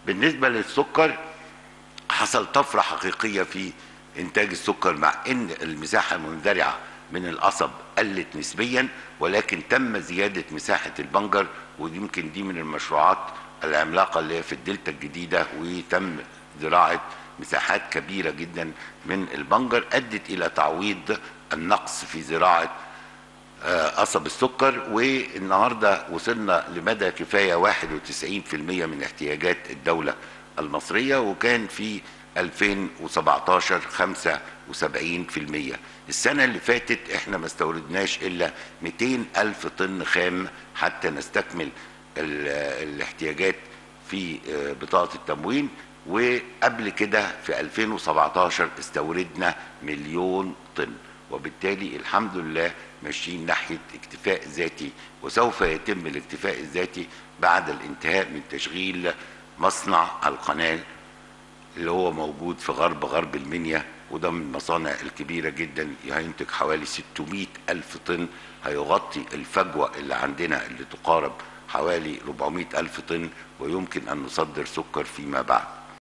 بالنسبة للسكر حصل طفرة حقيقية في إنتاج السكر مع إن المساحة المندرعة من القصب قلت نسبيا ولكن تم زيادة مساحة البنجر ويمكن دي من المشروعات العملاقة اللي هي في الدلتا الجديدة وتم زراعة مساحات كبيرة جدا من البنجر أدت إلى تعويض النقص في زراعة آه، قصب السكر والنهارده وصلنا لمدى كفايه 91% من احتياجات الدوله المصريه وكان في 2017 75% السنه اللي فاتت احنا ما استوردناش الا 200 الف طن خام حتى نستكمل ال- الاحتياجات في آه، بطاقه التموين وقبل كده في 2017 استوردنا مليون طن وبالتالي الحمد لله ماشيين ناحيه اكتفاء ذاتي وسوف يتم الاكتفاء الذاتي بعد الانتهاء من تشغيل مصنع القناه اللي هو موجود في غرب غرب المنيا وده من المصانع الكبيره جدا هينتج حوالي 600 الف طن هيغطي الفجوه اللي عندنا اللي تقارب حوالي 400 الف طن ويمكن ان نصدر سكر فيما بعد